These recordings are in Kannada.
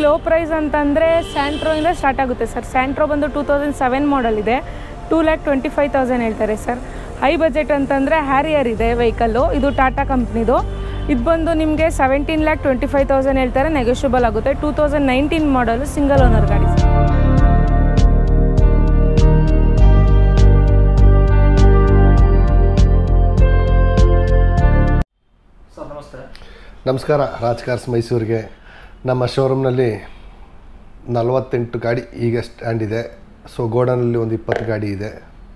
ಲೋ ಪ್ರೈಸ್ ಅಂತಂದರೆ ಸ್ಯಾಂಟ್ರೋಯಿಂದ ಸ್ಟಾರ್ಟ್ ಆಗುತ್ತೆ ಸರ್ ಸ್ಯಾಂಟ್ರೋ ಬಂದು ಟೂ ತೌಸಂಡ್ ಸೆವೆನ್ ಮಾಡಲ್ ಇದೆ two lakh twenty five thousand ಹೇಳ್ತಾರೆ ಸರ್ ಹೈ ಬಜೆಟ್ ಅಂತಂದರೆ ಹ್ಯಾರಿಯರ್ ಇದೆ ವೆಹಿಕಲ್ಲು ಇದು ಟಾಟಾ ಕಂಪ್ನಿದು ಇದು ಬಂದು ನಿಮಗೆ seventeen lakh twenty five thousand ಹೇಳ್ತಾರೆ ನೆಗೋಷಿಯಬಲ್ ಆಗುತ್ತೆ two thousand nineteen model single owner ಗಾಡಿ ಸರ್ ಸರ್ ನಮಸ್ತೆ ನಮಸ್ಕಾರ ರಾಜ್ ಕಾರ್ಸ್ ಮೈಸೂರಿಗೆ ನಮ್ಮ ಶೋರೂಮ್ನಲ್ಲಿ ನಲವತ್ತೆಂಟು ಗಾಡಿ ಈಗ ಸ್ಟ್ಯಾಂಡ್ ಇದೆ ಸೊ ಗೋಡನಲ್ಲಿ ಒಂದು ಇಪ್ಪತ್ತು ಗಾಡಿ ಇದೆ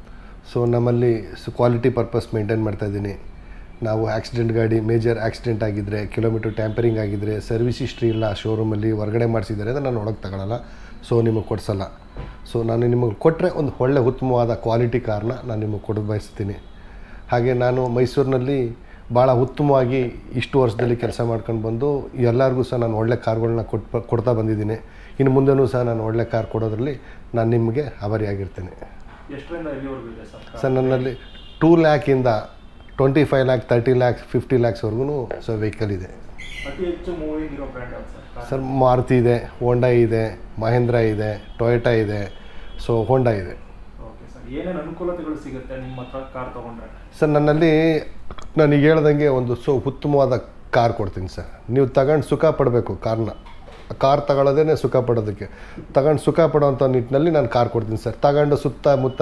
ಸೊ ನಮ್ಮಲ್ಲಿ ಸೊ ಕ್ವಾಲಿಟಿ ಪರ್ಪಸ್ ಮೇಂಟೈನ್ ಮಾಡ್ತಾಯಿದ್ದೀನಿ ನಾವು ಆಕ್ಸಿಡೆಂಟ್ ಗಾಡಿ ಮೇಜರ್ ಆಕ್ಸಿಡೆಂಟ್ ಆಗಿದ್ದರೆ ಕಿಲೋಮೀಟ್ರ್ ಟ್ಯಾಂಪರಿಂಗ್ ಆಗಿದ್ದರೆ ಸರ್ವಿಸ್ ಹಿಸ್ಟ್ರಿ ಇಲ್ಲ ಶೋರೂಮಲ್ಲಿ ಹೊರಗಡೆ ಮಾಡಿಸಿದ್ದಾರೆ ಅಂದರೆ ನಾನು ಒಳಗೆ ತಗೊಳ್ಳಲ್ಲ ಸೊ ನಿಮಗೆ ಕೊಡಿಸಲ್ಲ ಸೊ ನಾನು ನಿಮಗೆ ಕೊಟ್ಟರೆ ಒಂದು ಒಳ್ಳೆ ಉತ್ತಮವಾದ ಕ್ವಾಲಿಟಿ ಕಾರ್ನ ನಾನು ನಿಮಗೆ ಕೊಡ ಬಯಸ್ತೀನಿ ಹಾಗೆ ನಾನು ಮೈಸೂರಿನಲ್ಲಿ ಭಾಳ ಉತ್ತಮವಾಗಿ ಇಷ್ಟು ವರ್ಷದಲ್ಲಿ ಕೆಲಸ ಮಾಡ್ಕೊಂಡು ಬಂದು ಎಲ್ಲರಿಗೂ ಸಹ ನಾನು ಒಳ್ಳೆ ಕಾರ್ಗಳನ್ನ ಕೊಟ್ಟು ಕೊಡ್ತಾ ಬಂದಿದ್ದೀನಿ ಇನ್ನು ಮುಂದೆನೂ ಸಹ ನಾನು ಒಳ್ಳೆ ಕಾರ್ ಕೊಡೋದ್ರಲ್ಲಿ ನಾನು ನಿಮಗೆ ಆಭಾರಿಯಾಗಿರ್ತೇನೆ ಎಷ್ಟರಿಂದ ಎಲ್ಲಿವರೆಗೂ ಇದೆ ಸರ್ ಸರ್ ನನ್ನಲ್ಲಿ ಟೂ ಲ್ಯಾಕಿಂದ twenty five lakh thirty lakhs fifty ಲ್ಯಾಕ್ಸ್ವರೆಗೂ ಸೊ ವೆಹಿಕಲ್ ಇದೆ ಅತಿ ಹೆಚ್ಚು ಮೂವಿಂಗ್ ಇರೋ ಬ್ರ್ಯಾಂಡ್ ಯಾವ್ದು ಸರ್ ಕಾರ್ ಸರ್ ಮಾರುತಿ ಇದೆ ಹೋಂಡಾ ಇದೆ ಮಹೇಂದ್ರ ಇದೆ ಟೊಯೋಟಾ ಇದೆ ಸೊ ಹೋಂಡಾ ಇದೆ ಓಕೆ ಸರ್ ಏನೇನು ಅನುಕೂಲತೆಗಳು ಸಿಗುತ್ತೆ ನಿಮ್ಮ ಹತ್ರ ಕಾರ್ ತೊಗೊಂಡ್ರೆ ಸರ್ ನನ್ನಲ್ಲಿ ನನಗೆ ಹೇಳ್ದಂಗೆ ಒಂದು ಸೊ ಉತ್ತಮವಾದ ಕಾರ್ ಕೊಡ್ತೀನಿ ಸರ್ ನೀವು ತಗೊಂಡು ಸುಖ ಪಡಬೇಕು ಕಾರ್ನ ಕಾರ್ ತಗೊಳ್ಳೋದೇ ಸುಖ ಪಡೋದಕ್ಕೆ ತಗೊಂಡು ಸುಖ ಪಡೋವಂಥ ನಿಟ್ಟಿನಲ್ಲಿ ನಾನು ಕಾರ್ ಕೊಡ್ತೀನಿ ಸರ್ ತಗೊಂಡು ಸುತ್ತಮುತ್ತ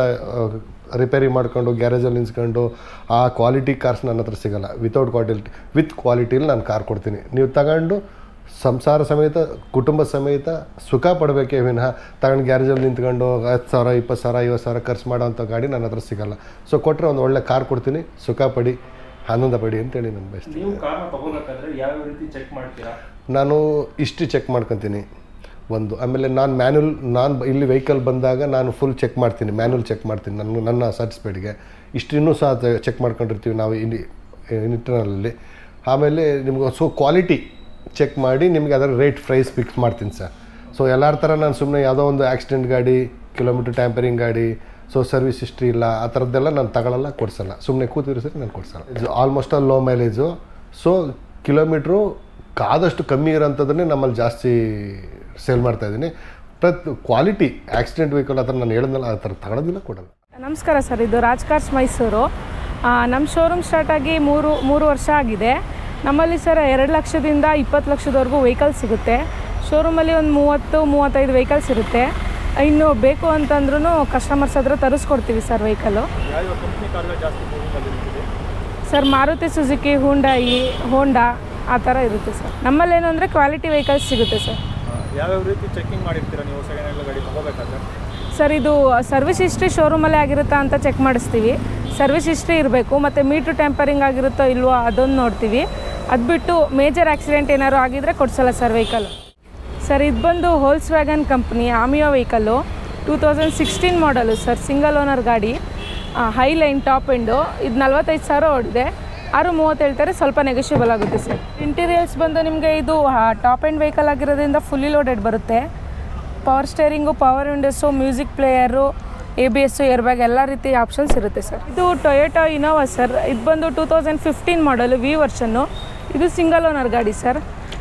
ರಿಪೇರಿ ಮಾಡ್ಕೊಂಡು ಗ್ಯಾರೇಜಲ್ಲಿ ನಿಲ್ಸ್ಕೊಂಡು ಆ ಕ್ವಾಲಿಟಿ ಕಾರ್ಸ್ ನನ್ನ ಹತ್ರ ಸಿಗಲ್ಲ ವಿತೌಟ್ ಕ್ವಾಲಿಟಿ ವಿತ್ ಕ್ವಾಲಿಟಿಲಿ ನಾನು ಕಾರ್ ಕೊಡ್ತೀನಿ ನೀವು ತಗೊಂಡು ಸಂಸಾರ ಸಮೇತ ಕುಟುಂಬ ಸಮೇತ ಸುಖ ಪಡಬೇಕೇ ವಿನಃ ತಗೊಂಡು ಗ್ಯಾರೇಜಲ್ಲಿ ನಿಂತ್ಕೊಂಡು ಹತ್ತು ಸಾವಿರ ಇಪ್ಪತ್ತು ಸಾವಿರ ಐವತ್ತು ಸಾವಿರ ಖರ್ಚು ಮಾಡೋವಂಥ ಗಾಡಿ ನನ್ನ ಹತ್ರ ಸಿಗಲ್ಲ ಸೊ ಕೊಟ್ಟರೆ ಒಂದು ಒಳ್ಳೆ ಕಾರ್ ಕೊಡ್ತೀನಿ ಸುಖ ಪಡಿ ಆನಂದ ಪಡಿ ಅಂತೇಳಿ ನಾನು ಬಯಸ್ತೀನಿ ನೀವು ಕಾರ್ನ ತಗೋಬೇಕಾದ್ರೆ ಯಾವ ರೀತಿ ಚೆಕ್ ಮಾಡ್ತೀರಾ ನಾನು ಇಷ್ಟು ಚೆಕ್ ಮಾಡ್ಕೊತೀನಿ ಒಂದು ಆಮೇಲೆ ನಾನು ಮ್ಯಾನ್ಯಲ್ ನಾನು ಇಲ್ಲಿ ವೆಹಿಕಲ್ ಬಂದಾಗ ನಾನು ಫುಲ್ ಚೆಕ್ ಮಾಡ್ತೀನಿ ಮ್ಯಾನ್ಯಲ್ ಚೆಕ್ ಮಾಡ್ತೀನಿ ನನ್ನ ನನ್ನ ಸ್ಯಾಟಿಸ್ಫೈಡ್ಗೆ ಇಷ್ಟು ಇನ್ನೂ ಸಹ ಚೆಕ್ ಮಾಡ್ಕೊಂಡಿರ್ತೀವಿ ನಾವು ಇಲ್ಲಿ ಇಂಟರ್ನಲಲ್ಲಿ ಆಮೇಲೆ ನಿಮ್ಗೆ ಸೊ ಕ್ವಾಲಿಟಿ ಚೆಕ್ ಮಾಡಿ ನಿಮಗೆ ಅದರ ರೇಟ್ ಪ್ರೈಸ್ ಫಿಕ್ಸ್ ಮಾಡ್ತೀನಿ ಸರ್ ಸೊ ಎಲ್ಲರ ಥರ ನಾನು ಸುಮ್ಮನೆ ಯಾವುದೋ ಒಂದು ಆಕ್ಸಿಡೆಂಟ್ ಗಾಡಿ ಕಿಲೋಮೀಟ್ರ್ ಟ್ಯಾಂಪರಿಂಗ್ ಗಾಡಿ ಸೊ ಸರ್ವಿಸ್ ಹಿಸ್ಟ್ರಿ ಇಲ್ಲ ಆ ಥರದ್ದೆಲ್ಲ ನಾನು ತಗೊಳ್ಳಲ್ಲ ಕೊಡ್ಸಲ್ಲ ಸುಮ್ಮನೆ ಕೂತಿರೋ ಸರಿ ನಾನು ಕೊಡ್ಸಲ್ಲ ಇದು almost all low mileage so kilometre ಆದಷ್ಟು ಕಮ್ಮಿ ಇರೋಂಥದ್ದನ್ನೇ ನಮ್ಮಲ್ಲಿ ಜಾಸ್ತಿ ಸೇಲ್ ಮಾಡ್ತಾ ಇದ್ದೀನಿ ಪ್ರತಿ ಕ್ವಾಲಿಟಿ ಆಕ್ಸಿಡೆಂಟ್ ವೆಹಿಕಲ್ ಆ ಥರ ನಾನು ಹೇಳಿದ್ನಲ್ಲ ಆ ಥರ ತಗೊಳ್ಳೋದಿಲ್ಲ ಕೊಡಲ್ಲ ನಮಸ್ಕಾರ ಸರ್ ಇದು ರಾಜ್ ಕಾರ್ಸ್ ಮೈಸೂರು ಆ, ನಮ್ಮ ಶೋರೂಮ್ ಸ್ಟಾರ್ಟ್ ಆಗಿ ಮೂರು ಮೂರು ವರ್ಷ ಆಗಿದೆ ನಮ್ಮಲ್ಲಿ ಸರ್ ಎರಡು ಲಕ್ಷದಿಂದ ಇಪ್ಪತ್ತು ಲಕ್ಷದವರೆಗೂ ವೆಹಿಕಲ್ ಸಿಗುತ್ತೆ ಶೋರೂಮಲ್ಲಿ ಒಂದು ಮೂವತ್ತು ಮೂವತ್ತೈದು ವೆಹಿಕಲ್ಸ್ ಇರುತ್ತೆ ಇನ್ನು ಬೇಕು ಅಂತಂದ್ರೂ ಕಸ್ಟಮರ್ಸ್ ಹತ್ರ ತರಿಸ್ಕೊಡ್ತೀವಿ ಸರ್ ವೆಹಿಕಲ್ಲು ಯಾವ ಕಂಪ್ನಿ ಕಾರ್ಗಳು ಜಾಸ್ತಿ ಮೂವಿಂಗ್ ಅಲ್ಲಿ sir Maruti Suzuki Hyundai Honda ಆ ಥರ ಇರುತ್ತೆ ಸರ್ ನಮ್ಮಲ್ಲಿ ಏನು ಅಂದರೆ ಕ್ವಾಲಿಟಿ ವೆಹಿಕಲ್ಸ್ ಸಿಗುತ್ತೆ ಸರ್ ಯಾವ್ಯಾವ ರೀತಿ ಚೆಕಿಂಗ್ ಮಾಡಿರ್ತೀರಾ ನೀವು ಸೆಕೆಂಡ್ ಹ್ಯಾಂಡ್ ಗಾಡಿ ತಗೋಬೇಕಾದ್ರೆ ಸರ್ ಇದು ಸರ್ವಿಸ್ ಹಿಸ್ಟ್ರಿ ಶೋರೂಮಲ್ಲೇ ಆಗಿರುತ್ತಾ ಅಂತ ಚೆಕ್ ಮಾಡಿಸ್ತೀವಿ ಸರ್ವಿಸ್ ಹಿಸ್ಟ್ರಿ ಇರಬೇಕು ಮತ್ತು ಮೀಟ್ರ್ ಟ್ಯಾಂಪರಿಂಗ್ ಆಗಿರುತ್ತೋ ಇಲ್ವೋ ಅದನ್ನು ನೋಡ್ತೀವಿ ಅದು ಬಿಟ್ಟು ಮೇಜರ್ ಆಕ್ಸಿಡೆಂಟ್ ಏನಾದ್ರು ಆಗಿದ್ರೆ ಕೊಡ್ಸಲ್ಲ ಸರ್ ವೆಹಿಕಲ್ ಸರ್ ಇದು ಬಂದು Volkswagen company Ameo vehicle two thousand sixteen model sir single owner ಗಾಡಿ ಹೈ ಲೈನ್ ಟಾಪ್ ಎಂಡು ಇದು ನಲ್ವತ್ತೈದು ಸಾವಿರ ಓಡಿದೆ ಆರು ಮೂವತ್ತು ಹೇಳ್ತಾರೆ ಸ್ವಲ್ಪ ನೆಗೋಷಿಯಬಲ್ ಆಗುತ್ತೆ ಸರ್ ಇಂಟೀರಿಯರ್ಸ್ ಬಂದು ನಿಮಗೆ ಇದು ಟಾಪ್ ಎಂಡ್ ವೆಹಿಕಲ್ ಆಗಿರೋದ್ರಿಂದ ಫುಲ್ಲಿ ಲೋಡೆಡ್ ಬರುತ್ತೆ power steering power windows music player A B S air bag ಎಲ್ಲ ರೀತಿ ಆಪ್ಷನ್ಸ್ ಇರುತ್ತೆ ಸರ್ ಇದು ಟೊಯೋಟೋ ಇನೋವಾ ಸರ್ ಇದು ಬಂದು two thousand fifteen model V version ಇದು ಸಿಂಗಲ್ ಓನರ್ ಗಾಡಿ ಸರ್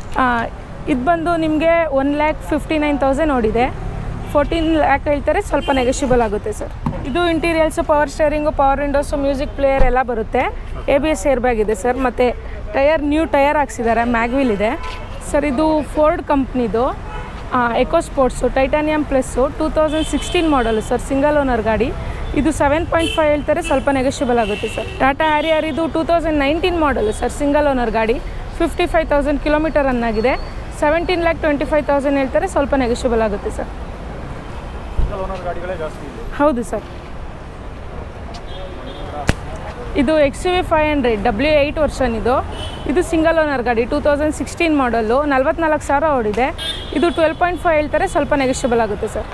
ಇದು ಬಂದು ನಿಮಗೆ one lakh fifty nine thousand ಓಡಿದೆ ಫೋರ್ಟೀನ್ ಲ್ಯಾಕ್ ಹೇಳ್ತಾರೆ ಸ್ವಲ್ಪ ನೆಗೋಷಿಯಬಲ್ ಆಗುತ್ತೆ ಸರ್ ಇದು interiors power steering power windows music player ಎಲ್ಲ ಬರುತ್ತೆ A B S air bag ಇದೆ ಸರ್ ಮತ್ತು ಟಯರ್ ನ್ಯೂ ಟಯರ್ ಹಾಕ್ಸಿದ್ದಾರೆ ಮ್ಯಾಗ್ವಿಲ್ ಇದೆ ಸರ್ ಇದು ಫೋರ್ಡ್ ಕಂಪ್ನಿದು EcoSport Titanium plus two thousand sixteen model sir single owner ಗಾಡಿ ಇದು ಸೆವೆನ್ ಪಾಯಿಂಟ್ ಫೈವ್ ಹೇಳ್ತಾರೆ ಸ್ವಲ್ಪ ನೆಗೋಷಿಯಬಲ್ ಆಗುತ್ತೆ ಸರ್ ಟಾಟಾ ಹ್ಯಾರಿಯರ್ ಇದು two thousand nineteen model sir single owner ಗಾಡಿ ಫಿಫ್ಟಿ ಫೈವ್ ತೌಸಂಡ್ ಕಿಲೋಮೀಟರ್ ಅನ್ನಾಗಿದೆ seventeen lakh twenty five thousand ಹೇಳ್ತಾರೆ ಸ್ವಲ್ಪ ನೆಗೋಷಿಯಬಲ್ ಆಗುತ್ತೆ ಸರ್ ಸಿಂಗಲ್ ಓನರ್ ಗಾಡಿಗಳೇ ಜಾಸ್ತಿ ಇದೆ ಹೌದು ಸರ್ ಇದು X U V five hundred W eight version ಇದು ಇದು ಸಿಂಗಲ್ ಓನರ್ ಗಾಡಿ ಟೂ ತೌಸಂಡ್ ಸಿಕ್ಸ್ಟೀನ್ ಮಾಡಲು ನಲ್ವತ್ನಾಲ್ಕು ಸಾವಿರ ಓಡಿದೆ ಇದು ಟ್ವೆಲ್ ಪಾಯಿಂಟ್ ಫೈವ್ ಹೇಳ್ತಾರೆ ಸ್ವಲ್ಪ ನೆಗೋಷಿಯಬಲ್ ಆಗುತ್ತೆ ಸರ್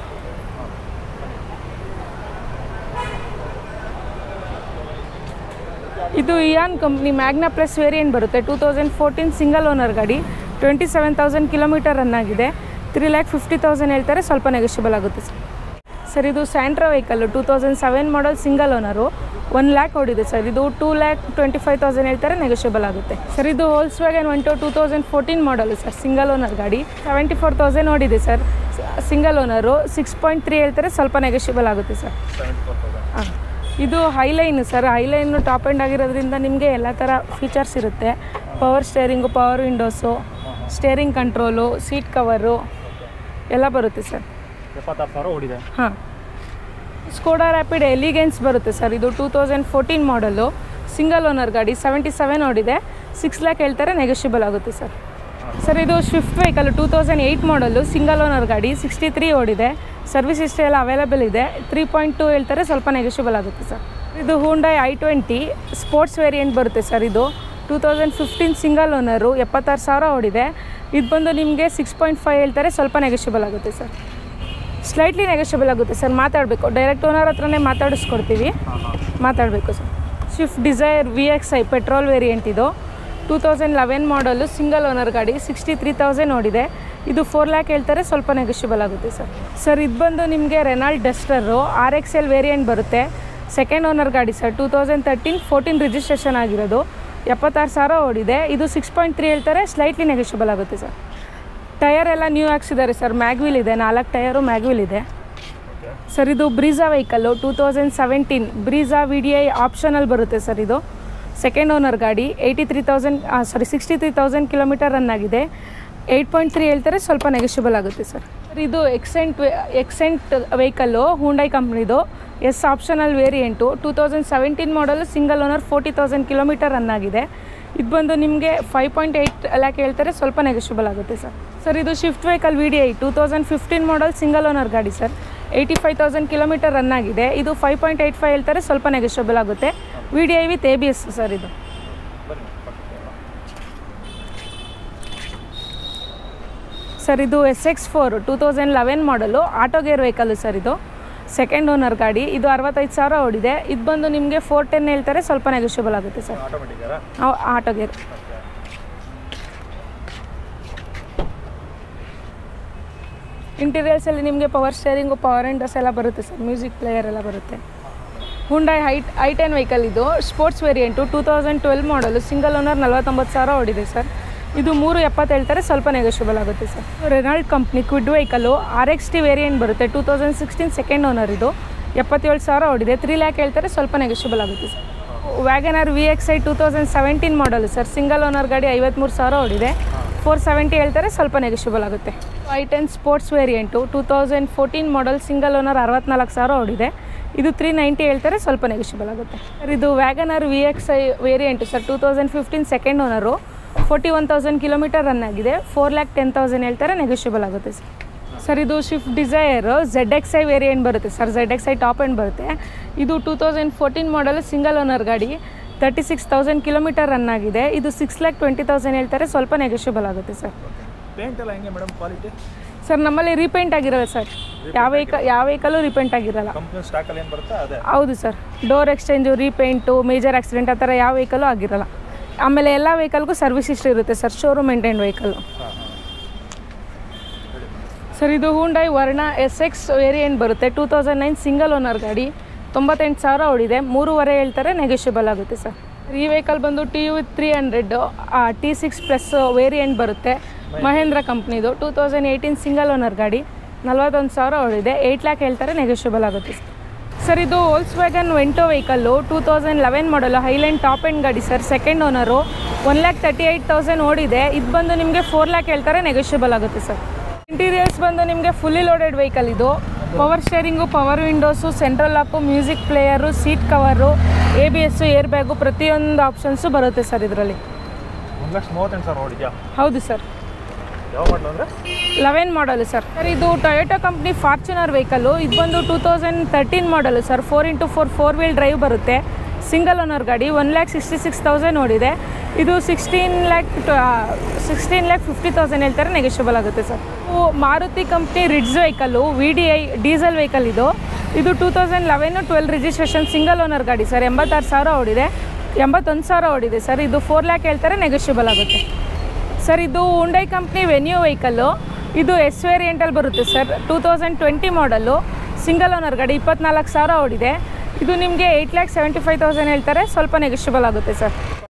ಇದು Eon company Magna plus variant ಬರುತ್ತೆ two thousand fourteen single owner ಗಾಡಿ twenty seven thousand kilometre run ಆಗಿದೆ ತ್ರೀ ಲ್ಯಾಕ್ ಫಿಫ್ಟಿ ತೌಸಂಡ್ ಹೇಳ್ತಾರೆ ಸ್ವಲ್ಪ ನೆಗೋಷಿಯಬಲ್ ಆಗುತ್ತೆ ಸರ್ ಸರ್ ಇದು Santro vehicle two thousand seven model single owner one lakh ಓಡಿದೆ ಸರ್ ಇದು two lakh twenty five thousand ಹೇಳ್ತಾರೆ ನೆಗೋಷಿಯಬಲ್ ಆಗುತ್ತೆ ಸರ್ ಇದು Volkswagen one two two thousand fourteen model sir single owner ಗಾಡಿ ಸೆವೆಂಟಿ ಫೋರ್ ತೌಸಂಡ್ ಓಡಿದೆ sir single owner six point three ಹೇಳ್ತಾರೆ ಸ್ವಲ್ಪ ನೆಗೋಷಿಯಬಲ್ ಆಗುತ್ತೆ ಸರ್ ಸೆವೆಂಟಿ ಫೋರ್ ತೌಸಂಡ್ ಹಾಂ ಇದು highline sir highline top end ಆಗಿರೋದ್ರಿಂದ ನಿಮಗೆ ಎಲ್ಲ ಥರ ಫೀಚರ್ಸ್ ಇರುತ್ತೆ power steering power windows steering control seat cover ಎಲ್ಲ ಬರುತ್ತೆ ಸರ್ ಎಪ್ಪತ್ತಾರು ಸಾವಿರ ಓಡಿದೆ ಹಾಂ ಸ್ಕೋಡಾ ರ್ಯಾಪಿಡ್ ಎಲಿಗೆನ್ಸ್ ಬರುತ್ತೆ ಸರ್ ಇದು two thousand fourteen model single owner ಗಾಡಿ ಸೆವೆಂಟಿ ಸೆವೆನ್ ಓಡಿದೆ ಸಿಕ್ಸ್ ಲ್ಯಾಕ್ ಹೇಳ್ತಾರೆ ನೆಗೋಷಿಯಬಲ್ ಆಗುತ್ತೆ ಸರ್ ಸರ್ ಇದು Swift vehicle two thousand eight model single owner ಗಾಡಿ ಸಿಕ್ಸ್ಟಿ ತ್ರೀ ಓಡಿದೆ ಸರ್ವಿಸ್ ಹಿಸ್ಟ್ರಿ ಎಲ್ಲ ಅವೈಲೇಬಲ್ ಇದೆ ತ್ರೀ ಪಾಯಿಂಟ್ ಟು ಹೇಳ್ತಾರೆ ಸ್ವಲ್ಪ ನೆಗೋಷಿಯಬಲ್ ಆಗುತ್ತೆ ಸರ್ ಇದು Hyundai i twenty sports variant ಬರುತ್ತೆ ಸರ್ ಇದು two thousand fifteen single owner ಎಪ್ಪತ್ತಾರು ಸಾವಿರ ಓಡಿದೆ ಇದು ಬಂದು ನಿಮಗೆ ಸಿಕ್ಸ್ ಪಾಯಿಂಟ್ ಫೈವ್ ಹೇಳ್ತಾರೆ ಸ್ವಲ್ಪ ನೆಗೋಷಿಯಬಲ್ ಆಗುತ್ತೆ ಸರ್ ಸ್ಲೈಟ್ಲಿ ನೆಗೋಷಿಯಬಲ್ ಆಗುತ್ತೆ ಸರ್ ಮಾತಾಡಬೇಕು ಡೈರೆಕ್ಟ್ ಓನರ್ ಹತ್ರನೇ ಮಾತಾಡಿಸ್ಕೊಡ್ತೀವಿ ಮಾತಾಡಬೇಕು sir Swift Dzire V X I petrol variant ಇದು two thousand eleven model single owner ಗಾಡಿ ಸಿಕ್ಸ್ಟಿ ತ್ರೀ ತೌಸಂಡ್ ಓಡಿದೆ ಇದು ಫೋರ್ ಲ್ಯಾಕ್ ಹೇಳ್ತಾರೆ ಸ್ವಲ್ಪ ನೆಗೋಷಿಯಬಲ್ ಆಗುತ್ತೆ ಸರ್ ಸರ್ ಇದು ಬಂದು ನಿಮಗೆ Renault Duster R X L variant ಬರುತ್ತೆ ಸೆಕೆಂಡ್ ಓನರ್ ಗಾಡಿ sir two thousand thirteen fourteen registration ಆಗಿರೋದು ಎಪ್ಪತ್ತಾರು ಸಾವಿರ ಓಡಿದೆ ಇದು ಸಿಕ್ಸ್ ಪಾಯಿಂಟ್ ತ್ರೀ ಹೇಳ್ತಾರೆ ಸ್ಲೈಟ್ಲಿ ನೆಗೋಷಿಯಬಲ್ ಆಗುತ್ತೆ ಸರ್ ಟಯರ್ ಎಲ್ಲ ನ್ಯೂ ಹಾಕ್ಸಿದ್ದಾರೆ ಸರ್ ಮ್ಯಾಗ್ವಿಲ್ ಇದೆ ನಾಲ್ಕು ಟಯರು ಮ್ಯಾಗ್ವಿಲ್ ಇದೆ ಸರ್ ಇದು Brezza vehicle two thousand seventeen Brezza V D I optional ಬರುತ್ತೆ ಸರ್ ಇದು ಸೆಕೆಂಡ್ ಓನರ್ ಗಾಡಿ eighty three thousand sorry sixty three thousand kilometre run ಆಗಿದೆ ಏಯ್ಟ್ ಪಾಯಿಂಟ್ ತ್ರೀ ಹೇಳ್ತಾರೆ ಸ್ವಲ್ಪ ನೆಗೋಷಿಯಬಲ್ ಆಗುತ್ತೆ ಸರ್ ಸರ್ ಇದು ಎಕ್ಸೆಂಟ್ ಎಕ್ಸೆಂಟ್ ವೆಹಿಕಲ್ಲು ಹೂಂಡೈ ಕಂಪ್ನಿದು S optional variant two thousand seventeen model single owner forty thousand kilometre run ಆಗಿದೆ ಇದು ಬಂದು ನಿಮಗೆ ಫೈವ್ ಪಾಯಿಂಟ್ ಏಯ್ಟ್ ಲ್ಯಾಕ್ ಹೇಳ್ತಾರೆ ಸ್ವಲ್ಪ ನೆಗೋಷಿಯಬಲ್ ಆಗುತ್ತೆ ಸರ್ ಸರ್ ಇದು Swift vehicle V D I two thousand fifteen model single owner ಗಾಡಿ sir eighty five thousand kilometre run ಆಗಿದೆ ಇದು ಫೈವ್ ಪಾಯಿಂಟ್ ಏಯ್ಟ್ ಫೈವ್ ಹೇಳ್ತಾರೆ ಸ್ವಲ್ಪ ನೆಗೋಷಿಯಬಲ್ ಆಗುತ್ತೆ V D I with A B S sir ಇದು ಸರ್ ಇದು S X four two thousand eleven model auto gear vehicle sir ಇದು ಸೆಕೆಂಡ್ ಓನರ್ ಗಾಡಿ ಇದು ಅರವತ್ತೈದು ಸಾವಿರ ಓಡಿದೆ ಇದು ಬಂದು ನಿಮಗೆ ಫೋರ್ ಟೆನ್ ಹೇಳ್ತಾರೆ ಸ್ವಲ್ಪ ನೆಗೋಷಿಯಬಲ್ ಆಗುತ್ತೆ ಸರ್ ಆಟೋಮೆಟಿಕ್ ಆಟೋ ಗೇರ್ ಇಂಟೀರಿಯರ್ಸಲ್ಲಿ ನಿಮಗೆ ಪವರ್ ಸ್ಟೇರಿಂಗು ಪವರ್ ವಿಂಡೋಸ್ ಎಲ್ಲ ಬರುತ್ತೆ ಸರ್ ಮ್ಯೂಸಿಕ್ ಪ್ಲೇಯರ್ ಎಲ್ಲ ಬರುತ್ತೆ ಹುಂಡೈ ಹೈಟ್ ಐ ಟೆನ್ ವೆಹಿಕಲ್ ಇದು sports variant two thousand twelve model single owner ನಲ್ವತ್ತೊಂಬತ್ತು ಸಾವಿರ ಓಡಿದೆ ಸರ್ ಇದು ಮೂರು ಎಪ್ಪತ್ತು ಹೇಳ್ತಾರೆ ಸ್ವಲ್ಪ ನೆಗೋಷಿಯಬಲ್ ಆಗುತ್ತೆ sir Renault company Kwid vehicle R X T variant ಬರುತ್ತೆ two thousand sixteen second owner ಇದು ಎಪ್ಪತ್ತೇಳು ಸಾವಿರ ಓಡಿದೆ ತ್ರೀ ಲ್ಯಾಕ್ ಹೇಳ್ತಾರೆ ಸ್ವಲ್ಪ ನೆಗೋಷಿಯಬಲ್ ಆಗುತ್ತೆ sir WagonR V X I two thousand seventeen model sir single owner ಗಾಡಿ ಐವತ್ತ್ಮೂರು ಸಾವಿರ ಓಡಿದೆ ಫೋರ್ ಸೆವೆಂಟಿ ಹೇಳ್ತಾರೆ ಸ್ವಲ್ಪ ನೆಗೋಷಿಯಬಲ್ ಆಗುತ್ತೆ i ten sports variant two thousand fourteen model single owner ಅರವತ್ನಾಲ್ಕು ಸಾವಿರ ಓಡಿದೆ ಇದು ತ್ರೀ ನೈಂಟಿ ಹೇಳ್ತಾರೆ ಸ್ವಲ್ಪ ನೆಗೋಷಿಯಬಲ್ ಆಗುತ್ತೆ ಸರ್ ಇದು WagonR V X I variant sir two thousand fifteen second owner forty one thousand kilometre run ಆಗಿದೆ ಫೋರ್ ಲ್ಯಾಕ್ ಟೆನ್ ತೌಸಂಡ್ ಹೇಳ್ತಾರೆ ನೆಗೋಷಿಯಬಲ್ ಆಗುತ್ತೆ ಸರ್ ಸರ್ ಇದು Swift Dzire Z X I variant ಬರುತ್ತೆ sir Z X I top end ಬರುತ್ತೆ ಇದು two thousand fourteen model single owner ಗಾಡಿ thirty six thousand kilometre run ಆಗಿದೆ ಇದು ಸಿಕ್ಸ್ ಲ್ಯಾಕ್ ಟ್ವೆಂಟಿ ತೌಸಂಡ್ ಹೇಳ್ತಾರೆ ಸ್ವಲ್ಪ ನೆಗೋಷಿಯಬಲ್ ಆಗುತ್ತೆ ಸರ್ ಪೇಂಟ್ ಎಲ್ಲ ಹೆಂಗೆ ಮೇಡಮ್ ಕ್ವಾಲಿಟಿ ಸರ್ ನಮ್ಮಲ್ಲಿ ರೀಪೇಂಟ್ ಆಗಿರಲ್ಲ ಸರ್ ಯಾವ ವೆಹಿಕಲ್ ಯಾವ ವೆಹಿಕಲ್ಲು ರೀಪೇಂಟ್ ಆಗಿರಲ್ಲ ಕಂಪ್ನಿ ಸ್ಟಾಕಲ್ಲಿ ಏನು ಬರುತ್ತೆ ಅದೇ ಹೌದು sir door exchange repaint major accident ಆ ಥರ ಯಾವ ವೆಹಿಕಲ್ಲು ಆಗಿರಲ್ಲ ಆಮೇಲೆ ಎಲ್ಲ ವೆಹಿಕಲ್ಗೂ ಸರ್ವಿಸ್ ಹಿಸ್ಟ್ರಿ ಇರುತ್ತೆ ಸರ್ ಶೋರೂಮ್ ಮೇಂಟೈನ್ ವೆಹಿಕಲ್ಲು ಹಾಂ ಹಾಂ ಸರ್ ಇದು Hyundai Verna S X variant ಬರುತ್ತೆ two thousand nine single owner ಗಾಡಿ ತೊಂಬತ್ತೆಂಟು ಸಾವಿರ ಓಡಿದೆ ಮೂರುವರೆ ಹೇಳ್ತಾರೆ ನೆಗೋಷಿಯಬಲ್ ಆಗುತ್ತೆ ಸರ್ ಈ ವೆಹಿಕಲ್ ಬಂದು T U three hundred T six plus variant ಬರುತ್ತೆ ಮಹೇಂದ್ರ ಕಂಪ್ನಿದು two thousand eighteen single owner ಗಾಡಿ ನಲ್ವತ್ತೊಂದು ಸಾವಿರ ಓಡಿದೆ ಏಯ್ಟ್ ಲ್ಯಾಕ್ ಹೇಳ್ತಾರೆ ನೆಗೋಷಿಯಬಲ್ ಆಗುತ್ತೆ ಸರ್ ಸರ್ ಇದು Volkswagen Vento vehicle two thousand eleven model highline top end ಗಾಡಿ sir second owner one lakh thirty eight thousand ಓಡಿದೆ ಇದು ಬಂದು ನಿಮಗೆ ಫೋರ್ ಲ್ಯಾಕ್ ಹೇಳ್ತಾರೆ ನೆಗೋಷಿಯಬಲ್ ಆಗುತ್ತೆ ಸರ್ ಇಂಟೀರಿಯರ್ಸ್ ಬಂದು ನಿಮಗೆ ಫುಲ್ಲಿ ಲೋಡೆಡ್ ವೆಹಿಕಲ್ ಇದು power steering power windows central lock music player seat cover A B S air bag ಪ್ರತಿಯೊಂದು ಆಪ್ಷನ್ಸು ಬರುತ್ತೆ ಸರ್ ಇದರಲ್ಲಿ ಒಂದು ಲಕ್ಷ ಮೂವತ್ತೆಂಟು ಸಾವಿರ ಓಡಿದ್ಯಾ ಹೌದು ಸರ್ ಯಾವ ಮಾಡಲು ಅಂದರೆ ಲೆವೆನ್ ಮಾಡಲು ಸರ್ ಸರ್ ಇದು ಟೊಯೋಟೋ ಕಂಪ್ನಿ ಫಾರ್ಚುನರ್ ವೆಹಿಕಲ್ಲು ಇದು ಬಂದು two thousand thirteen model sir four into four four wheel drive ಬರುತ್ತೆ ಸಿಂಗಲ್ ಓನರ್ ಗಾಡಿ one lakh sixty six thousand ಓಡಿದೆ ಇದು sixteen lakh sixteen lakh fifty thousand ಹೇಳ್ತಾರೆ ನೆಗೋಷಿಯಬಲ್ ಆಗುತ್ತೆ ಸರ್ ಇವು Maruti company Ritz vehicle V D I diesel vehicle ಇದು ಇದು two thousand eleven twelve registration single owner ಗಾಡಿ ಸರ್ ಎಂಬತ್ತಾರು ಸಾವಿರ ಓಡಿದೆ ಎಂಬತ್ತೊಂದು ಸಾವಿರ ಓಡಿದೆ ಸರ್ ಇದು ಫೋರ್ ಲ್ಯಾಕ್ ಹೇಳ್ತಾರೆ ನೆಗೋಷಿಯಬಲ್ ಆಗುತ್ತೆ ಸರ್ ಇದು ಹುಂಡೈ ಕಂಪ್ನಿ ವೆನ್ಯೂ ವೆಹಿಕಲ್ಲು ಇದು ಎಸ್ ವೇರಿಯಂಟಲ್ಲಿ ಬರುತ್ತೆ sir two thousand twenty model single owner ಗಾಡಿ ಇಪ್ಪತ್ನಾಲ್ಕು ಸಾವಿರ ಓಡಿದೆ ಇದು ನಿಮಗೆ eight lakh seventy five thousand ಹೇಳ್ತಾರೆ ಸ್ವಲ್ಪ ನೆಗೋಷಿಯಬಲ್ ಆಗುತ್ತೆ ಸರ್